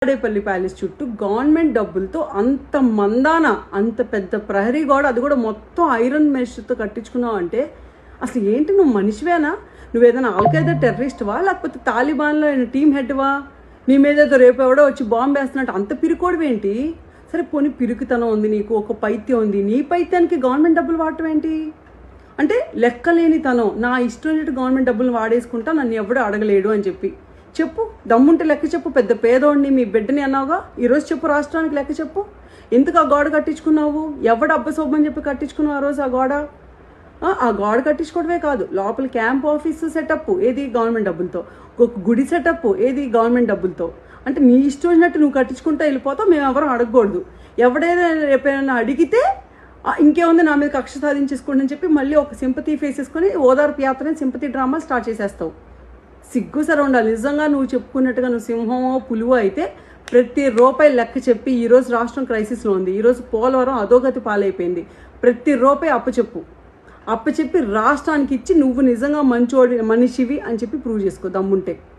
Tadepalli palace చుట్టూ government డబ్బులతో అంత మందాన అంత పెద్ద ప్రహరీ గోడ అది కూడా మొత్తం ఐరన్ మెష్తో కట్టించుకున్నావు అంటే అసలు ఏంటి నువ్వు మనిషివేనా నువ్వు ఏదైనా ఆల్ఖైదా టెర్రరిస్ట్వా లేకపోతే తాలిబాన్లో టీం హెడ్వా నీ మీద ఏదో రేపు ఎవడో వచ్చి బాంబు వేస్తున్నట్టు అంత పిరుకోవడం సరే పోనీ పిరుకుతనం ఉంది నీకు ఒక పైత్యం ఉంది నీ పైత్యానికి గవర్నమెంట్ డబ్బులు వాడటం ఏంటి అంటే లెక్కలేని తనం నా ఇష్టం వచ్చినట్టు గవర్నమెంట్ డబ్బులు వాడేసుకుంటా నన్ను ఎవడు అడగలేడు అని చెప్పి చెప్పు దమ్ముంటే లెక్క చెప్పు పెద్ద పేదోడిని మీ బిడ్డని అన్నావుగా ఈరోజు చెప్పు రాష్ట్రానికి లెక్క చెప్పు ఎందుకు ఆ గోడ కట్టించుకున్నావు ఎవడు అబ్బసోబని చెప్పి కట్టించుకున్నావు ఆ రోజు ఆ గోడ ఆ, ఆ గోడ కట్టించుకోవడమే కాదు లోపల క్యాంప్ ఆఫీస్ సెటప్ ఏది గవర్నమెంట్ డబ్బులతో ఒక గుడి సెటప్ ఏది గవర్నమెంట్ డబ్బులతో అంటే నీ ఇష్టం వచ్చినట్టు నువ్వు కట్టించుకుంటా వెళ్ళిపోతావు మేము ఎవరు అడగకూడదు ఎవడైనా రేపైనా అడిగితే "ఆ, ఇంకేముంది నా మీద కక్ష సాధించేసుకోండి అని చెప్పి మళ్ళీ ఒక సింపతి ఫేస్ చేసుకొని ఓదార్పు యాత్రని సింపతి డ్రామా స్టార్ట్ చేసేస్తావు సిగ్గు సరే ఉండాలి నిజంగా నువ్వు చెప్పుకున్నట్టుగా నువ్వు సింహమో పులువో అయితే ప్రతి రూపాయి లెక్క చెప్పి ఈరోజు రాష్ట్రం క్రైసిస్లో ఉంది ఈరోజు పోలవరం అధోగతి పాలైపోయింది ప్రతి రూపాయి అప్పచెప్పు అప్పచెప్పి రాష్ట్రానికి ఇచ్చి నువ్వు నిజంగా మంచోడి మనిషివి అని చెప్పి ప్రూవ్ చేసుకో దమ్ముంటే